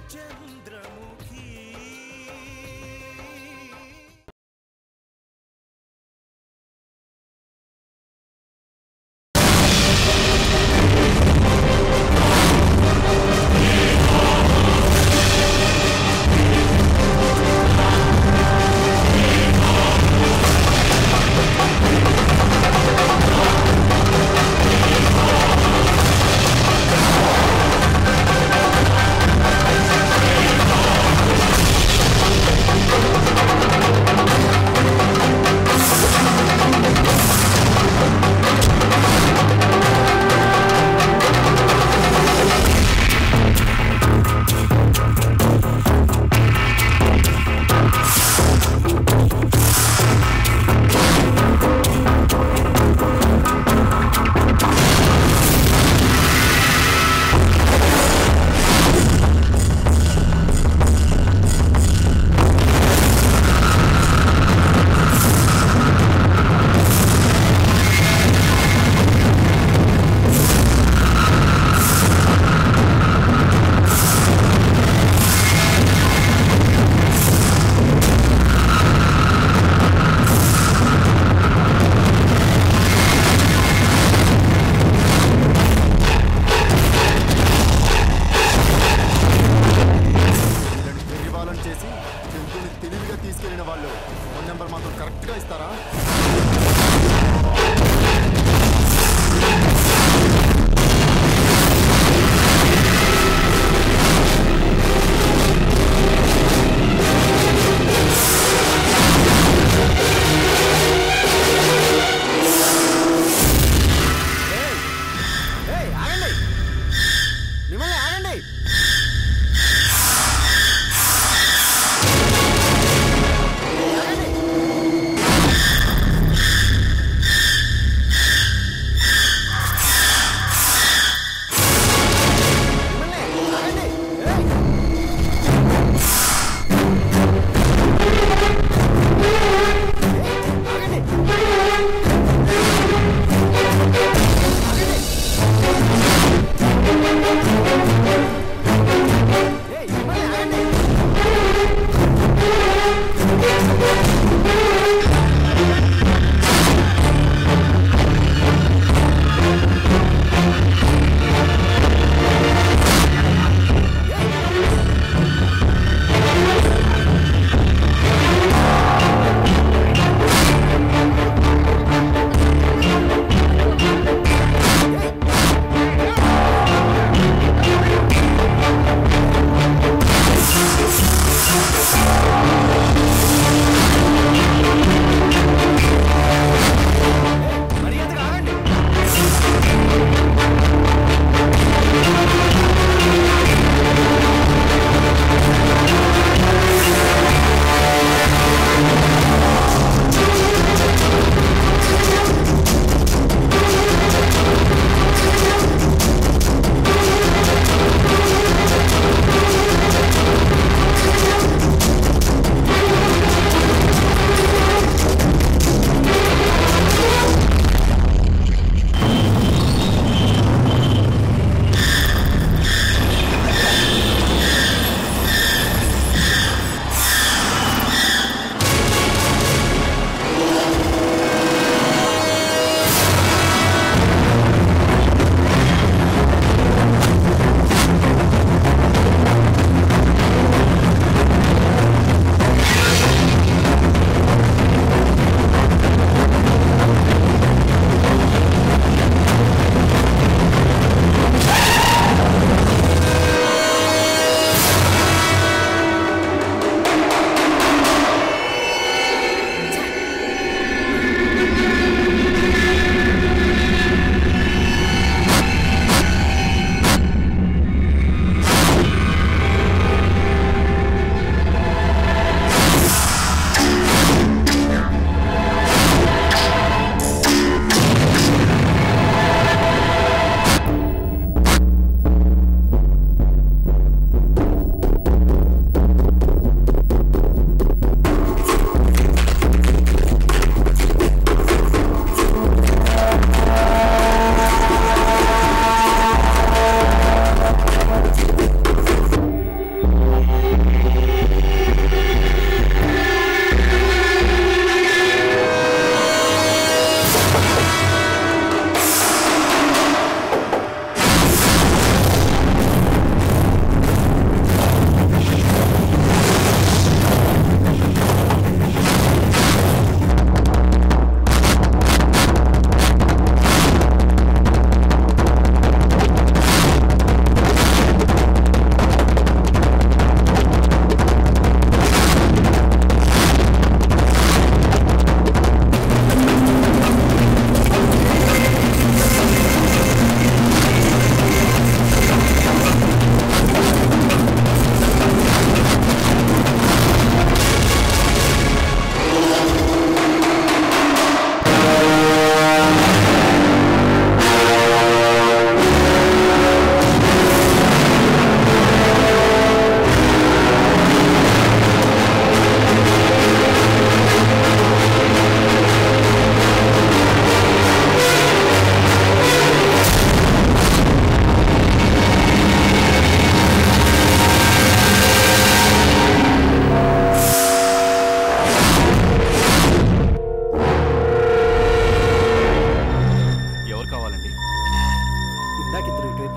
చంద్రముఖి ఆ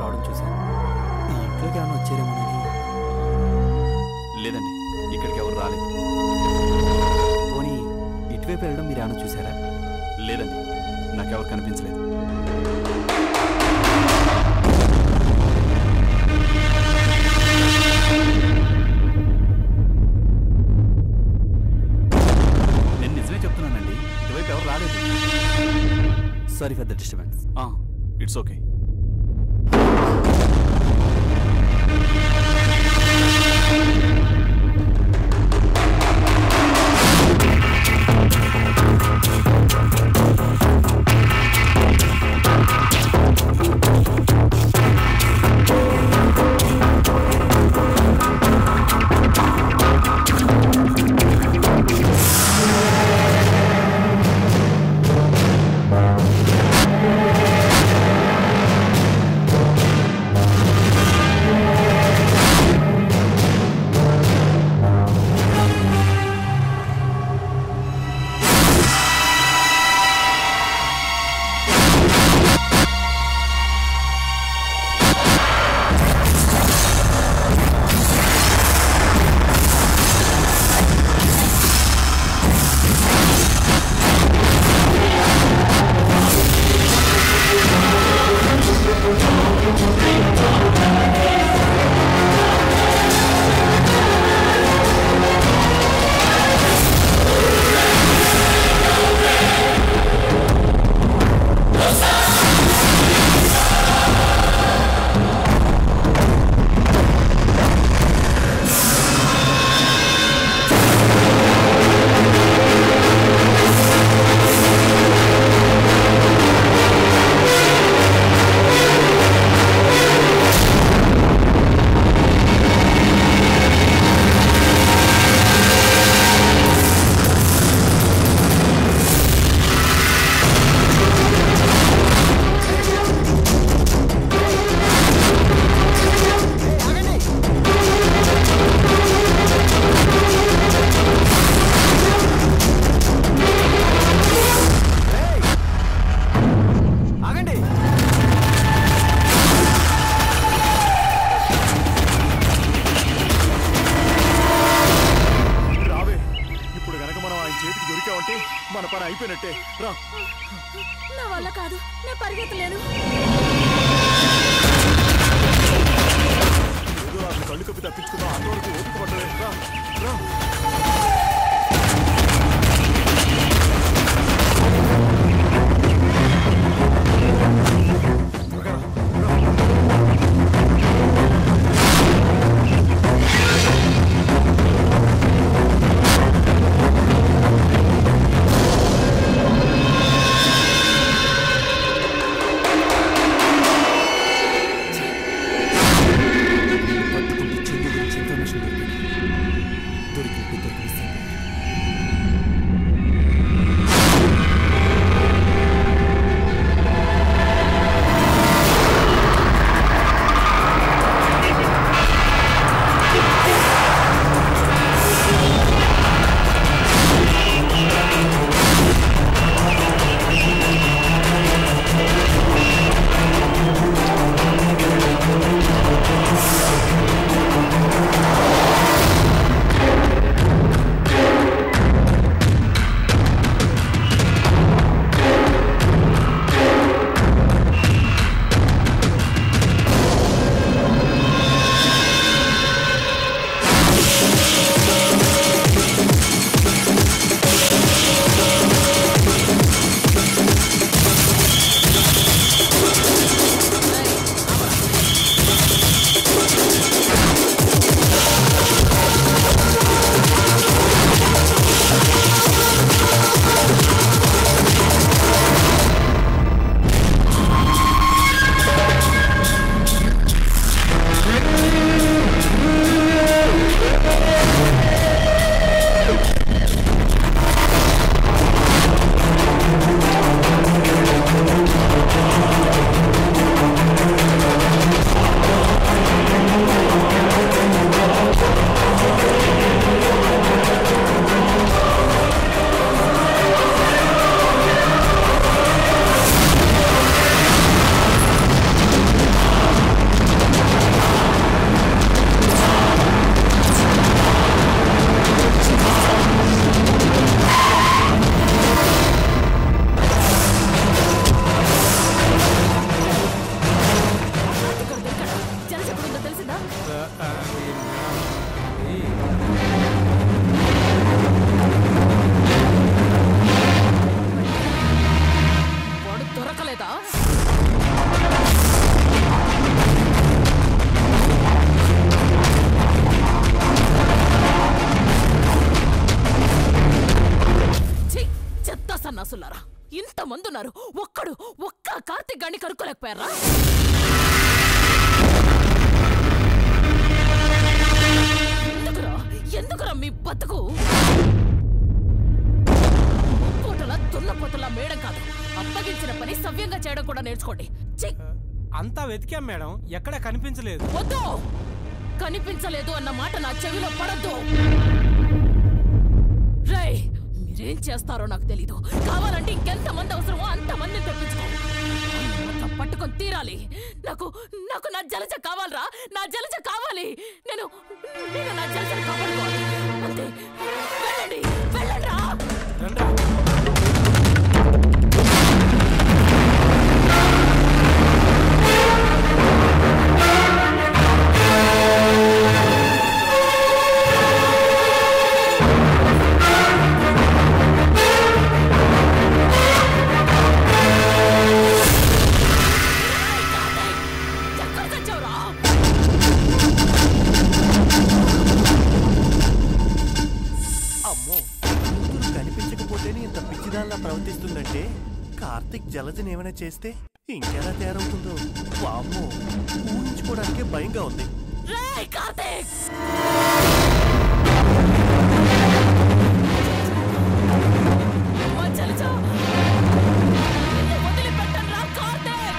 రావడం చూశాను ఈ ఇంట్లోకి ఏమైనా వచ్చారేమోనని లేదండి ఇక్కడికి ఎవరు రాలేదు పోనీ ఇటువైపు వెళ్ళడం మీరు ఏమైనా చూసారా లేదండి నాకెవరు కనిపించలేదు నేను నిజమే చెప్తున్నానండి ఇటువైపు ఎవరు రాలేదు sorry for the disturbance it's okay ఆగండి రావే ఇప్పుడు గనక మనం ఆయన చేతికి దొరికామంటే మన పని అయిపోయినట్టే రా నా వల్ల కాదు నేను పరిగెత్తలేను ఏదో అతను కళ్ళు కప్పి తప్పించుకుందాం అంతవరకు ఓపిక పట్టలే రా రా త్వరగా రా, రా. కార్తిక్ గాన్ని కనుక్కోలేకపోయారా ఎందుకురా ఎందుకురా మీ బతుకు పూటలా దున్నపోతలా మేడం కాదు అప్పగించిన పని సవ్యంగా చేయడం కూడా నేర్చుకోండి ఛీ! అంతా వెతికాం మేడం ఎక్కడ కనిపించలేదు వద్దు కనిపించలేదు అన్న మాట నా చెవిలో పడద్దు రేయ్ మీరేం చేస్తారో నాకు తెలీదు కావాలంటే ఇంకెంత మంది అవసరమో అంత మందిని తెప్పించుకో వాళ్ళని మాత్రం పట్టుకొని తీరాలి నాకు నాకు నా జలజ కావాలరా నా జలజ కావాలి నేను నేను నా జలజ కాపాడుకోవాలి అంతే వెళ్ళండి వెళ్ళండి రా రండ్రా ఎక్కడ తెచ్చావురా అమ్మో కూతురు కనిపించకపోతేనే ఇంత పిచ్చిదాల్లా ప్రవర్తిస్తుందంటే కార్తిక్ జలజని ఏమైనా చేస్తే ఇంకెలా తయారవుతుందో వామ్మో ఊహించుకోవడానికే భయంగా ఉంది రేయ్ కార్తీక్ మా జలజ నిన్ను వదిలిపెట్టనురా కార్తీక్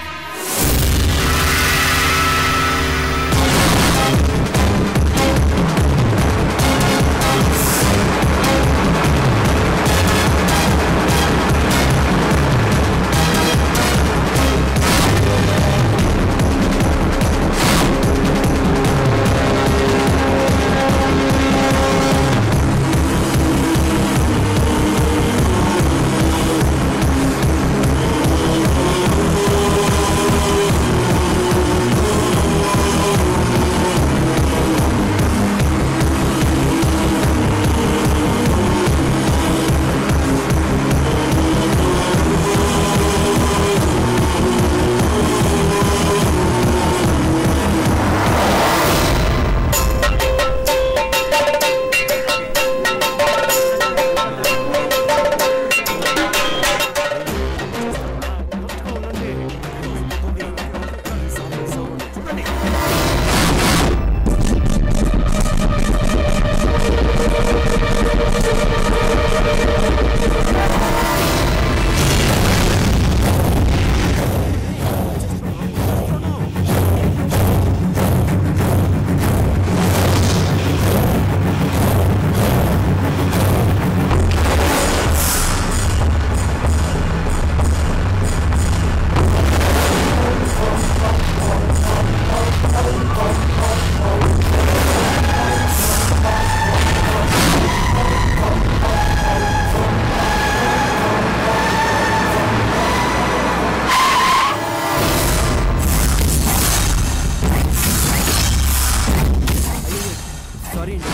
సారీ అండి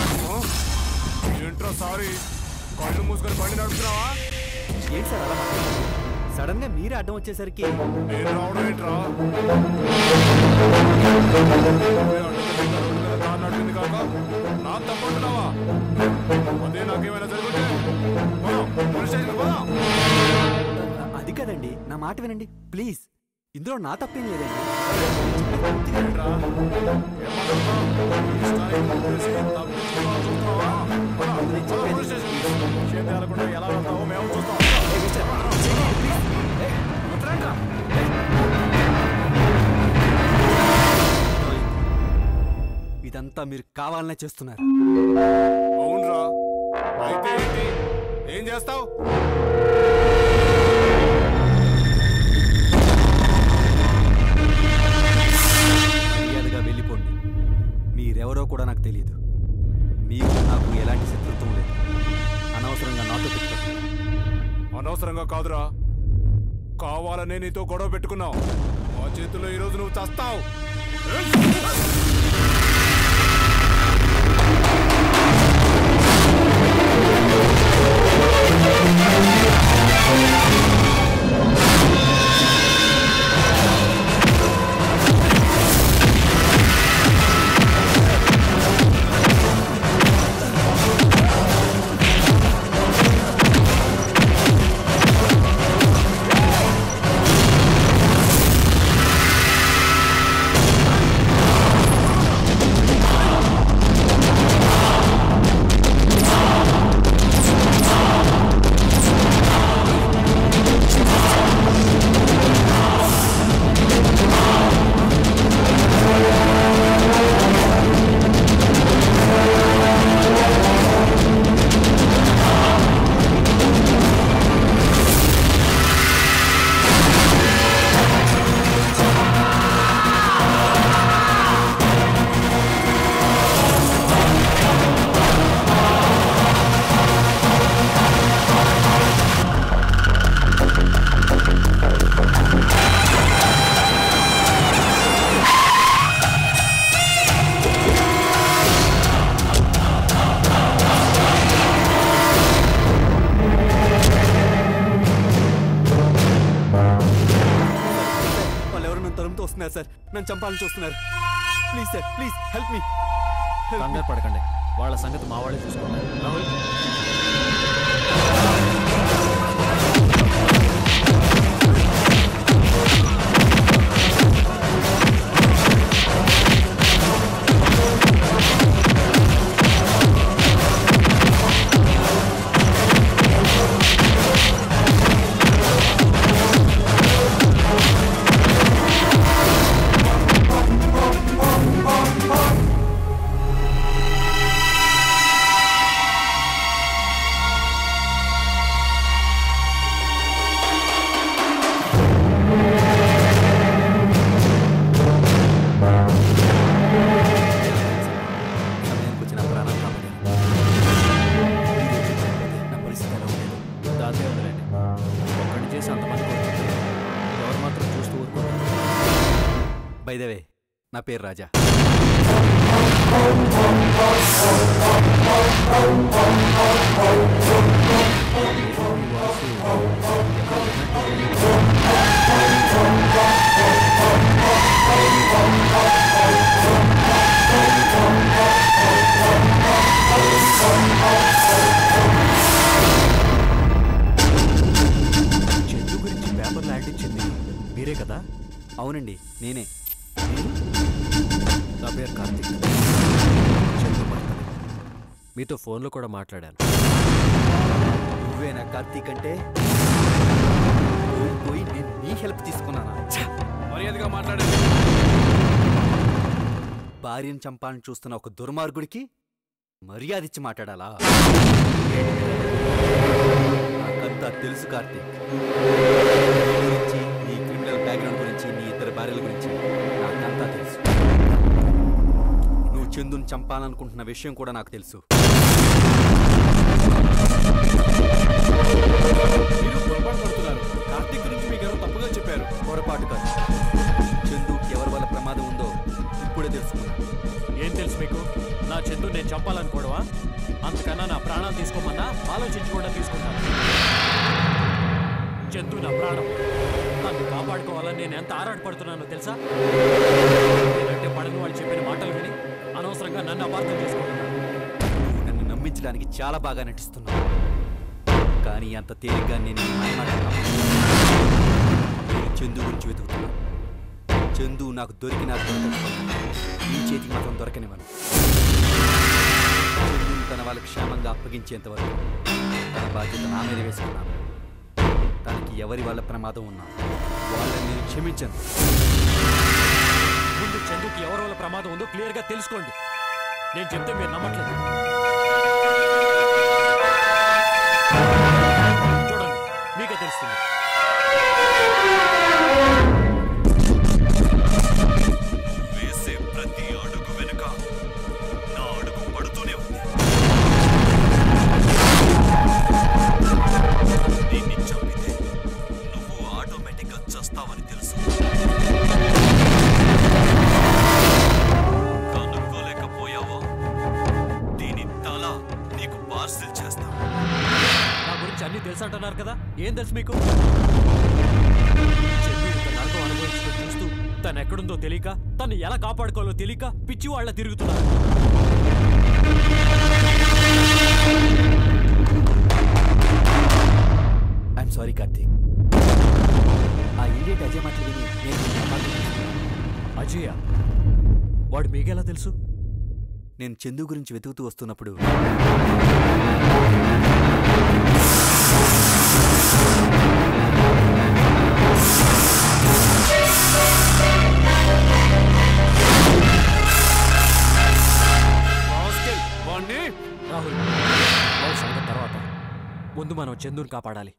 ఏంట్రా సారీ కళ్ళు మూసుకొని బండి నడుపుతున్నావా ఏంటి సార్ అలా మాట్లాడుతున్నారు? సడన్ గా మీరే అడ్డం వచ్చేసరికి నేను రావడం ఏంట్రా నువ్వే అడ్డుకుని రోడ్డు మీద కారు నడిపింది కాక నా తప్పంటున్నావా అదే నాకేమైనా జరుగుతే పోదాం, పోలీస్ స్టేషన్కి పోదాం. అది కదండి నా మాట వినండి ప్లీజ్ ఇందులో నా తప్పేం లేదండి ఏంట్రా? ఏమనుకుంటున్నావ్? ఇష్టానికి ముందేసి తప్పించుకోవాలని చూస్తున్నావా? పోదాం, పోదాం, పోలీస్ స్టేషన్కి. విషయం తేలకుండా ఎలా వెళ్తావో మేము చూస్తాం వదలండ్రా. ఇదంతా మీరు కావాలనే చేస్తున్నారు అవునరా అయితే ఏంటి ఏం చేస్తావు మర్యాదగా వెళ్ళిపోండి మీరెవరో కూడా నాకు తెలియదు మీకు నాకు ఎలాంటి శత్రుత్వం లేదు అనవసరంగా నాతో పెట్టుకోండి అనవసరంగా కాదురా కావాలనే నీతో గొడవ పెట్టుకున్నావు మా చేతుల్లో ఈరోజు నువ్వు చస్తావు ఆ నన్ను చంపాలని చూస్తున్నారు ప్లీజ్ సార్ ప్లీజ్ హెల్ప్ మీ కంగారు పడకండి వాళ్ళ సంగతి మా వాళ్ళే చూసుకుంటారు రాహుల్ సమయానికి వచ్చి నా ప్రాణాలు కాపాడారు నా పరిస్థితి ఎలా ఉండేది దాదే వదిలేండి ఒక్కడిని చేసి అంతమంది కొడుతుంటే ఎవరు మాత్రం చూస్తూ ఊరుకుంటారు బైదవే నా పేరు రాజా చందు గురించి పేపర్లు యాడ్ ఇచ్చింది మీరే కదా అవునండి నేనే నా పేరు కార్తిక్ చందు భర్తని. మీతో ఫోన్లో కూడా మాట్లాడాను నువ్వేనా కార్తీక్ అంటే పోయి పోయి నేను నీ హెల్ప్ తీసుకున్నానా ఛ! మర్యాదగా మాట్లాడండి భార్యను చంపాలని చూస్తున్న ఒక దుర్మార్గుడికి మర్యాద ఇచ్చి మాట్లాడాలా నాకంతా తెలుసు కార్తీక్ నీ గురించి నీ క్రిమినల్ బ్యాక్గ్రౌండ్ గురించి నీ ఇద్దరు భార్యల గురించి నాకంతా తెలుసు నువ్వు చందుని చంపాలనుకుంటున్న విషయం కూడా నాకు తెలుసు మీరు పొరపాటు పడుతున్నారు కార్తీక్ గురించి మీకు ఎవరో తప్పుగా చెప్పారు పొరపాటు కాదు చందుకి ఎవరి వల్ల ప్రమాదం ఉందో ఇప్పుడే తెలుసుకున్నా ఏం తెలుసు మీకు నా చందు నేను చంపాలనుకోవడమా అంతకన్నా నా ప్రాణాలు తీసుకోమన్నా ఆలోచించకుండా తీసుకుంటాను చందు నా ప్రాణం నన్ను కాపాడుకోవాలని నేను ఎంత ఆరాటపడుతున్నానో తెలుసా నేనంటే పడని వాళ్ళు చెప్పిన మాటలు విని అనవసరంగా నన్ను అపార్థం చేసుకుంటున్నాను నువ్వు నన్ను నమ్మించడానికి చాలా బాగా నటిస్తున్నావు కానీ అంత తేలిగ్గా నేను నీ మాయమాటలు నమ్మను. నేను చందు గురించి వెతుకుతున్నా చందు నాకు దొరికినా దొరకకపోయినా ఈ చేతికి మాత్రం దొరకనివ్వను చందుని తన వాళ్ళకి క్షేమంగా అప్పగించేంత వరకు తన బాధ్యత నా మీద వేసుకున్నాను తనకి ఎవరి వల్ల ప్రమాదం ఉన్నా వాళ్ళని నేను క్షమించను ముందు చందుకి ఎవరి వల్ల ప్రమాదం ఉందో క్లియర్గా తెలుసుకోండి నేను చెప్తే మీరు నమ్మట్లేదు చూడండి మీకే తెలుస్తుంది వేసే ప్రతి అడుగు వెనుక నా అడుగు పడుతూనే ఉంది దీన్ని చంపితే నువ్వు ఆటోమేటిక్గా చస్తావని తెలుసు కనుక్కోలేకపోయావా దీని తల నీకు పార్సిల్ చేస్తా నా గురించి అన్ని తెలుసు అంటున్నారు కదా ఏం తెలుసు మీకు చందు ఇంత నరకం అనుభవించడం చూస్తూ తను ఎక్కడుందో తెలియక తను ఎలా కాపాడుకోవాలో తెలియక పిచ్చి వాళ్ళ తిరుగుతున్నారు ఐఎమ్ సారీ కార్తీక్ ఆ ఇండియట్ అజయ్ మాటలు విని నేను నిన్ను అపార్థం చేసుకున్నాను. అజయ వాడు మీకెలా తెలుసు నేను చందు గురించి వెతుకుతూ వస్తున్నప్పుడు వాణ్ణి రాహుల్ వాళ్ళ సంగతి తర్వాత ముందు మనం చందుని కాపాడాలి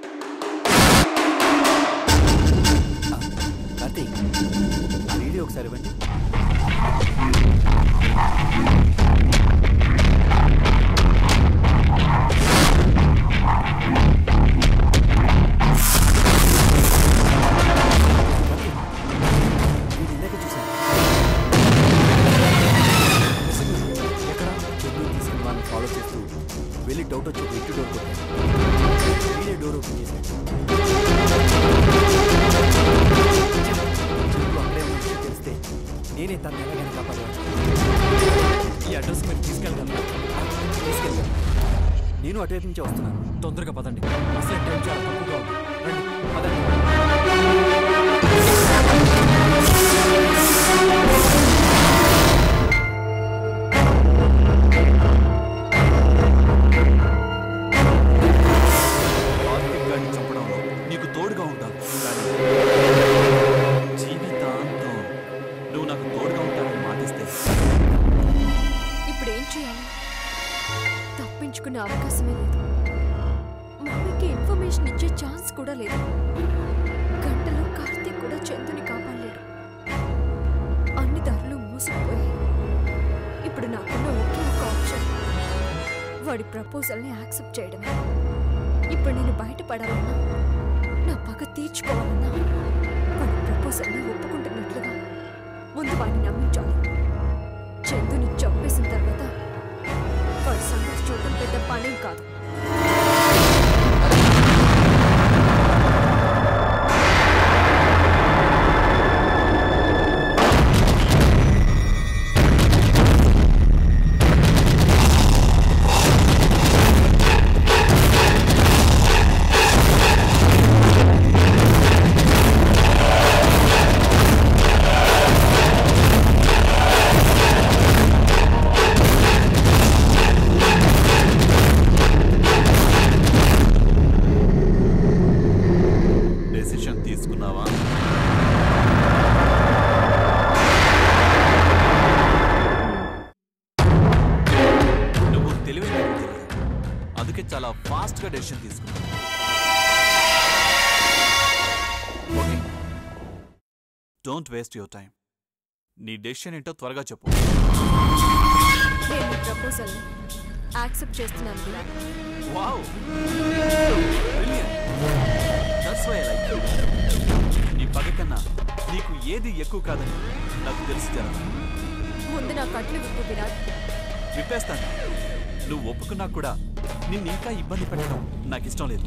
కార్తీక్ ఆ వీడియో ఒకసారి ఇవ్వండి వీడు ఇందాక చూశాను ఎక్కడ చందు తీసుకుని వాళ్ళని ఫాలో చేస్తూ వెళ్ళి డౌట్ వచ్చి ఒక ఇంటి డోర్ కొట్టాను వీడే డోర్ ఓపెన్ చేశాడు చందు అక్కడే ఉన్న విషయం తెలిస్తే వాడిని ఎలాగైనా కాపాడవచ్చు ఈ అడ్రస్ మీరు తీసుకెళ్ళగలరా తీసుకెళ్ళి నేను అటువైపు నుంచే వస్తున్నాను తొందరగా పదండి అసలు టైం చాలా తక్కువగా ఉంది రండి పదండి కార్తిక్ గారిని చంపడంలో నీకు తోడుగా ఉంటాను కానీ జీవితాంతం నువ్వు నాకు తోడుగా ఉంటానని మాటిస్తే ఇప్పుడు ఏం చేయాలి తప్పించుకునే అవకాశమే లేదు మమ్మీకి ఇన్ఫర్మేషన్ ఇచ్చే ఛాన్స్ కూడా లేదు గంటలో కార్తీక్ కూడా చందుని కాపాడలేడు అన్ని దారులు మూసుకుపోయాయి ఇప్పుడు నాకున్న ఒకే ఒక ఆప్షన్ వాడి ప్రపోజల్ని యాక్సెప్ట్ చేయడమే ఇప్పుడు నేను బయటపడాలన్నా నా పగ తీర్చుకోవాలన్నా వాడి ప్రపోజల్ని ఒప్పుకుంటున్నట్లుగా ముందు వాడిని నమ్మించాలి చందుని చంపేసిన తర్వాత వాడి సంగతి చూడటం పెద్ద పనేం కాదు డెసిషన్ తీసుకున్నావా నువ్వు తెలివైన వ్యక్తి తెలియదు అందుకే చాలా ఫాస్ట్ గా డెసిషన్ తీసుకున్నావు okay don't waste your time నీ డెసిషన్ ఏంటో త్వరగా చెప్పు నేను ఈ ప్రపోజల్ని యాక్సెప్ట్ చేస్తున్నాను Virat wow that's why like నీ పగ కన్నా నీకు ఏది ఎక్కువ కాదని నాకు తెలుసు జరా ముందు నా కట్లు విప్పు విరాట్ విప్పేస్తాను నువ్వు ఒప్పుకున్నా కూడా నిన్ను ఇంకా ఇబ్బంది పెట్టడం నాకు ఇష్టం లేదు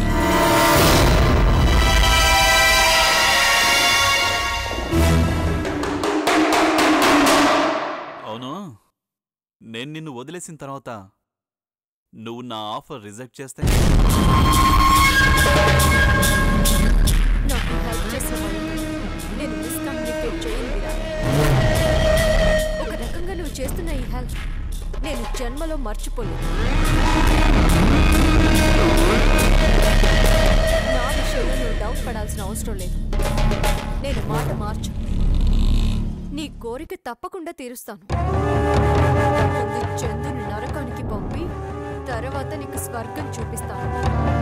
అవును నేను నిన్ను వదిలేసిన తర్వాత నువ్వు నా ఆఫర్ రిజెక్ట్ చేస్తే నాకు హెల్ప్ చేసిన వాళ్ళని నేను మిస్కమ్యూనికేట్ చేయను విరాట్ ఒక రకంగా నువ్వు చేస్తున్న ఈ హెల్ప్ నేను జన్మలో మర్చిపోలేదు నా విషయంలో నువ్వు డౌట్ పడాల్సిన అవసరం లేదు నేను మాట మార్చు నీ కోరిక తప్పకుండా తీరుస్తాను ముందు చందుని నరకానికి పంపి తర్వాత నీకు స్వర్గం చూపిస్తాను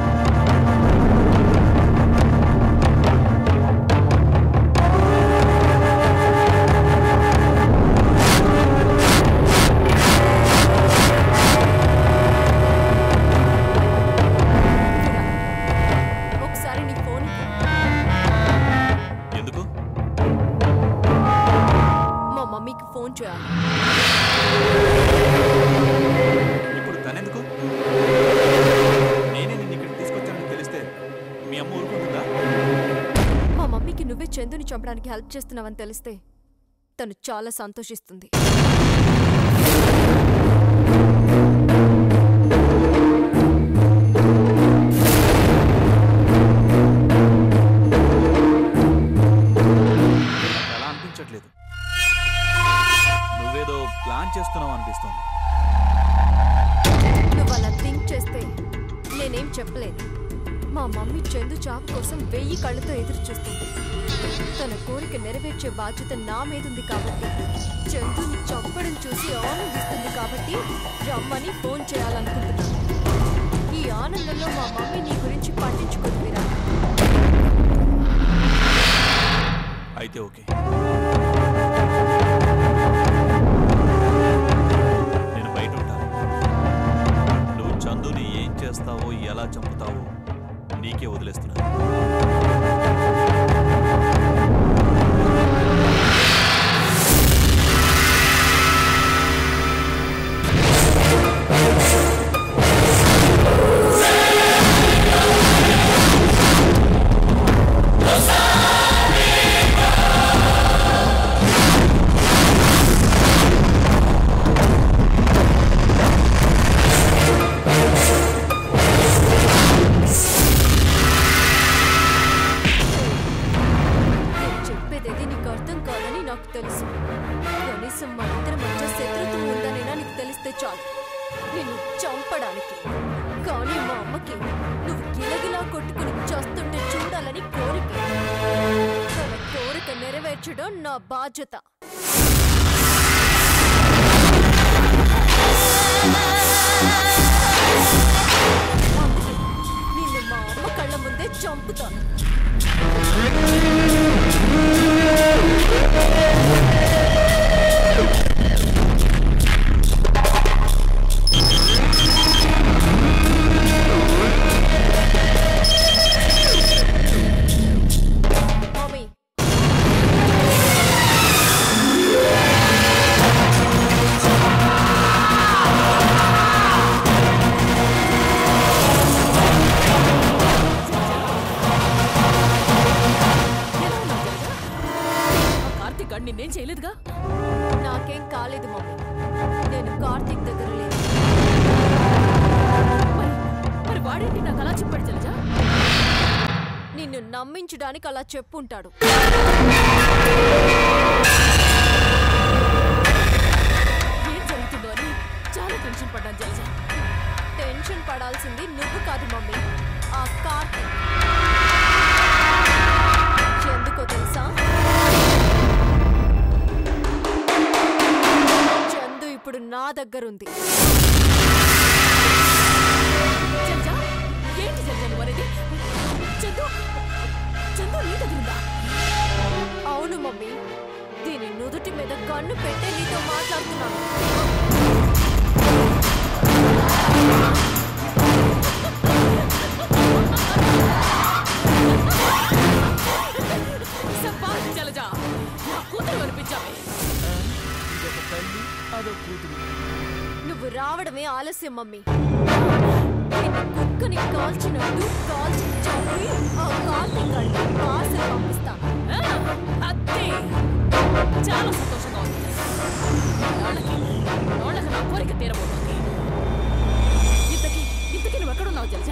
ఒకసారి నీ ఫోన్ ఇవ్వు. ఎందుకు మా మమ్మీకి ఫోన్ చేయాలి ఇప్పుడు తనెందుకు నేనే నిన్ను ఇక్కడికి తీసుకొచ్చానని తెలిస్తే మీ అమ్మ ఊరుకుంటుందా మా మమ్మీకి నువ్వే చందుని చంపడానికి హెల్ప్ చేస్తున్నావని తెలిస్తే తను చాలా సంతోషిస్తుంది నాకు అలా అనిపించట్లేదు నువ్వేదో ప్లాన్ చేస్తున్నావు అనిపిస్తోంది నువ్వు అలా థింక్ చేస్తే నేనేం చెప్పలేదు మా మమ్మీ చందు చావు కోసం వెయ్యి కళ్ళతో ఎదురు చూస్తుంది తన కోరిక నెరవేర్చే బాధ్యత నా మీద ఉంది కాబట్టి చందుని చంపడం చూసి ఆనందిస్తుంది కాబట్టి రమ్మని ఫోన్ చేయాలనుకుంటున్నాను ఈ ఆనందంలో మా మమ్మీ నీ గురించి పట్టించుకుంది విరాట్ అయితే ఓకే నేను బయట ఉంటాను నువ్వు చందుని ఏం చేస్తావో ఎలా చంపుతావో నీకే వదిలేస్తున్నాను Rosa! చాలు నిన్ను చంపడానికి కానీ మా అమ్మకి నువ్వు గిలగిలా కొట్టుకుని చస్తుంటే చూడాలని కోరిక తన కోరిక నెరవేర్చడం నా బాధ్యత అందుకే నిన్ను మా అమ్మ కళ్ళ ముందే చంపుతాను మమ్మీ ఎలా ఉన్నావు జలజ? ఆ కార్తీక్ గాడు నిన్నేం చేయలేదుగా నాకేం కాలేదు మమ్మీ నేను కార్తీక్ దగ్గర లేదు మరి మరి వాడేంటి నాకు అలా చెప్పాడు జలజ నిన్ను నమ్మించడానికి అలా చెప్పుంటాడు ఏం జరుగుతుందో అని చాలా టెన్షన్ పడ్డాను జలజ టెన్షన్ పడాల్సింది నువ్వు కాదు మమ్మీ ఆ కార్తీక్ ఎందుకో తెలుసా చందు ఇప్పుడు నా దగ్గరుంది జలజ ఏంటి జలజ నువ్వు అనేది చందు చందు నీ దగ్గర ఉందా అవును మమ్మీ దీని నుదుటి మీద కన్ను పెట్టే నీతో మాట్లాడుతున్నాను సబ్బాష్ జలజ నా కూతురు అనిపించావే నువ్వు రావడమే ఆలస్యం మమ్మీ నిన్ను కుక్కని కాల్చినట్టు కాల్చి చంపి ఆ కార్తీక్ గాడికి పార్సల్ పంపిస్తా ఆ, అదే చాలా సంతోషంగా ఉంది నాళ్ళకి నాళ్ళకి నా కోరిక తీరబోతోంది ఇంతకి ఇంతకి నువ్వు ఎక్కడున్నావు జలజ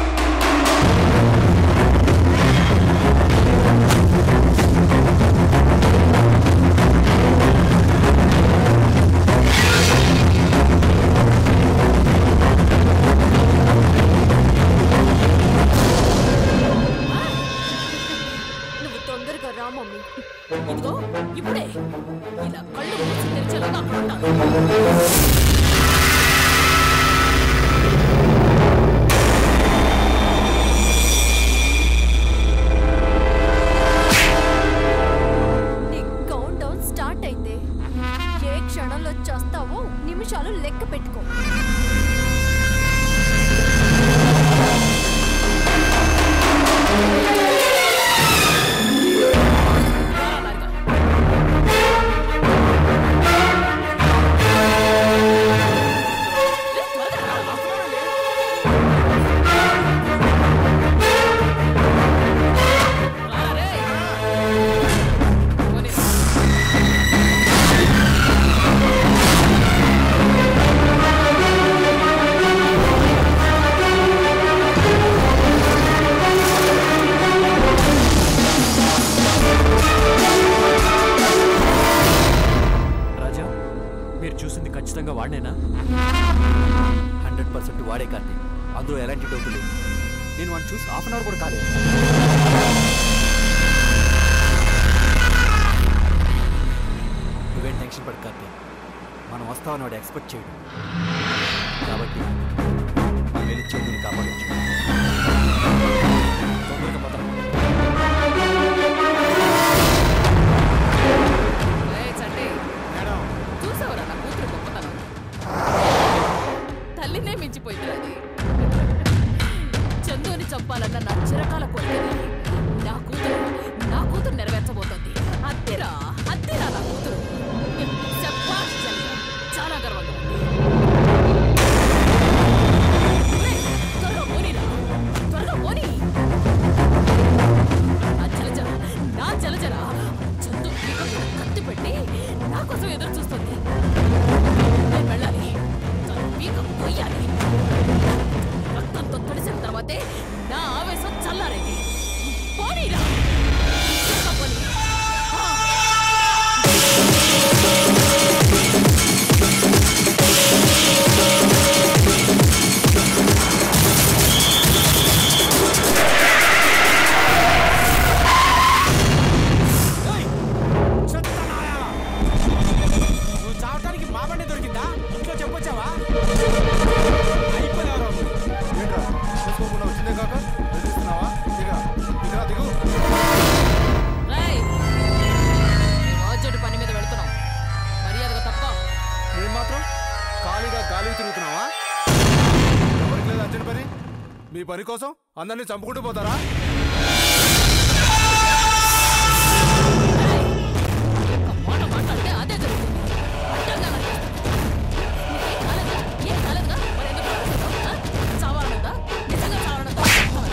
నువ్వు తొందరగా రా మమ్మీ ఇదిగో ఇప్పుడే ఇలా కళ్ళు మూసి తెరిచేలాగా అక్కడ ఉంటాను నీ కౌంట్ డౌన్ స్టార్ట్ అయితే ఏ క్షణంలో చేస్తావో నిమిషాలు లెక్క పెట్టుకో రాజా మీరు చూసింది ఖచ్చితంగా వాడినేనా హండ్రెడ్ పర్సెంట్ వాడే కార్తీక్ అందులో ఎలాంటి డౌట్ లేదు నేను వాడిని చూసి హాఫ్ అన్ అవర్ కూడా కాలేదు నువ్వేం టెన్షన్ పడు కార్తీక్ మనం వస్తామని వాడు ఎక్స్పెక్ట్ చేయడు కాబట్టి మనం వెళ్ళి చందుని కాపాడచ్చు తొందరగా పద ఏయ్ చంటి, మేడం చూసావురా నా కూతురు గొప్పతనం తల్లినే మించిపోయింది అది చందుని చంపాలన్న నా చిరకాల కోరికని నా కూతురు నా కూతురు నెరవేర్చబోతోంది అద్దిరా అద్దిరా నా కూతురు శభాష్ చంద్ర. చాలా గర్వంగా ఉంది ఒరేయ్, త్వరగా పోనీరా. త్వరగా పోనీ. నా జలజ నా జలజరా చందు పీక మీద కత్తి పెట్టి నా కోసం ఎదురు చూస్తుంది నేను వెళ్ళాలి తన పీక కొయ్యాలి రక్తంతో తడిసిన తర్వాతే నా ఆవేశం చల్లారేది పోనీరా ఇంకా పోనీ. ఆ. ఆ పిచ్చిగా గాలికి తిరుగుతున్నావా ఎవరికి లేదు అర్జెంట్ పని మీ పని కోసం అందరినీ చంపుకుంటూ పోతారా ఒక్క మాట మాట్లాడితే అదే జరుగుతుంది అడ్డంగా నరికేస్తాను. నీకేం కాలేదా? ఏం కాలేదుగా? మరి ఎందుకు నరుకుతున్నావు? ఆ? చావాలనుందా? నిజంగా చావాలనుందా?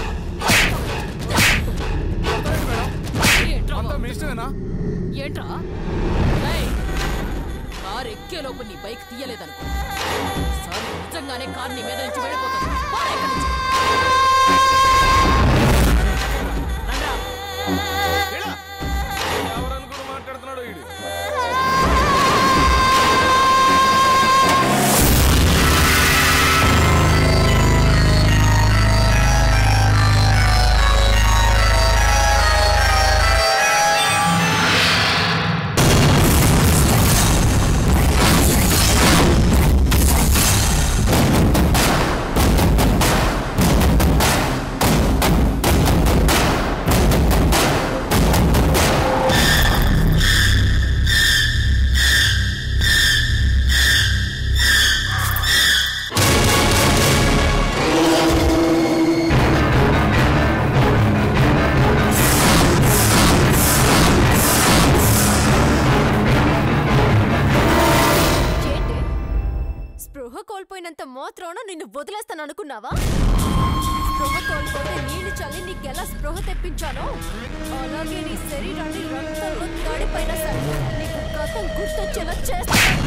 ఏంట్రా అంతా బాబు? మీ ఇష్టమేనా ఏంట్రా ఏయ్, కారు ఎక్కేలోపు నీ బైక్ తీయలేదనుకో సార్ నిజంగానే కార్ నీ మీద నుంచి వెళ్ళిపోతుంది పోరా ఇక్కడి నుంచి. రండ్రా. ఈడ. ఎవరనుకుని మాట్లాడుతున్నాడు ఈడు ఏంటి స్పృహ కోల్పోయినంత మాత్రాన నిన్ను వదిలేస్తాను అనుకున్నావా స్పృహ కోల్పోతే నీళ్లు చల్లి నీకెలా స్పృహ తెప్పించానో అలాగే నీ శరీరాన్ని రక్తంలో తడిపైన సరే నీకు గతం గుర్తొచ్చేలా చేస్తాను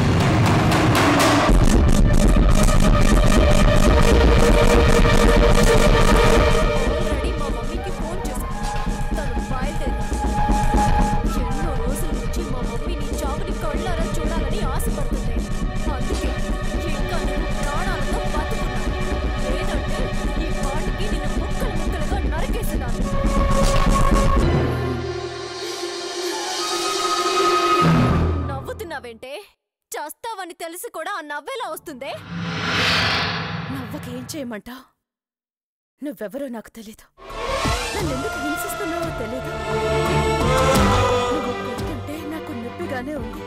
ఆల్రెడీ మా మమ్మీకి ఫోన్ చేశాను తను బయలుదేరింది ఎన్నో రోజుల నుంచి మా మమ్మీ నీ చావుని కళ్ళారా చూడాలని ఆశపడుతుంది అందుకే ఇంకా నేను ప్రాణాలతో బతుకున్నాను లేదంటే ఈ పాటికి నిన్ను ముక్కలు ముక్కలుగా నరికేసేదాన్ని నవ్వుతున్నావేంటే చస్తావని తెలిసి కూడా ఆ నవ్వేలా వస్తుందే నవ్వకేం చేయమంటావు నువ్వెవరో నాకు తెలీదు నన్ను ఎందుకు హింసిస్తున్నావో తెలీదు నువ్వు కొడుతుంటే నాకు నొప్పిగానే ఉంది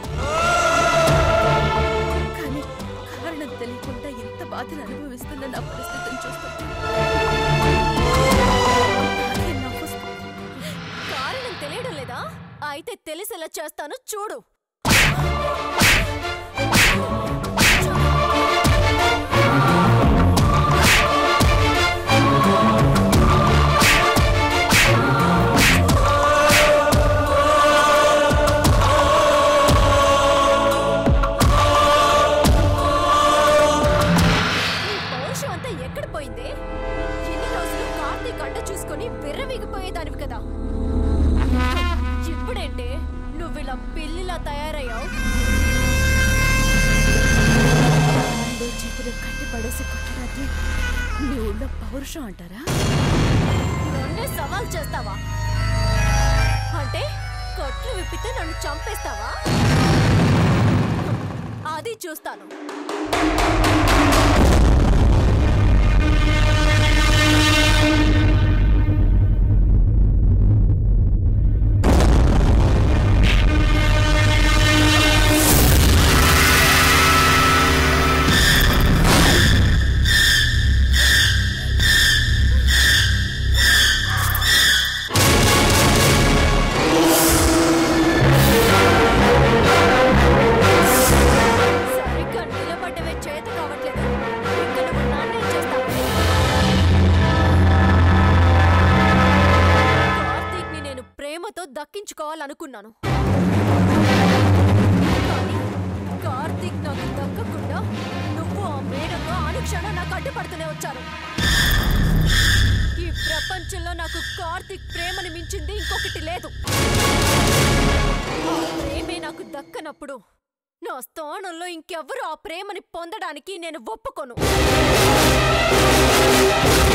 కానీ కారణం తెలియకుండా ఎంత బాధను అనుభవిస్తున్న నా పరిస్థితిని చూస్తుంటే నాకే నవ్వొస్తుంది. కారణం తెలియడం లేదా అయితే తెలిసేలా చేస్తాను చూడు నీ పౌరుషం అంతా ఎక్కడ పోయిందే ఎన్ని రోజులు కార్తీక్ అంట చూసుకొని విర్రవీగిపోయేదానివి కదా ఇప్పుడేంటే నువ్వు ఇలా పిల్లిలా తయారయ్యావు రెండు చేతులు కట్టి పడేసి కొట్టడానికి మీ ఊళ్ళో పౌరుషం అంటారా నన్నే సవాల్ చేస్తావా అంటే కొట్లు విప్పితే నన్ను చంపేస్తావా అది చూస్తాను సరిగ్గా నిలబడ్డవే చేత కావట్లేదు ఇంకా నువ్వు నన్నేం చేస్తావు కార్తీక్ని నేను ప్రేమతో దక్కించుకోవాలనుకున్నాను కానీ కార్తీక్ నాకు దక్కకుండా నువ్వు ఆ మేడంగా అనుక్షణం నాకు అడ్డుపడుతూనే వచ్చారు ఈ ప్రపంచంలో నాకు కార్తీక్ ప్రేమని మించింది ఇంకొకటి లేదు ఆ ప్రేమే నాకు దక్కనప్పుడు నా స్థానంలో ఇంకెవ్వరు ఆ ప్రేమని పొందడానికి నేను ఒప్పుకోను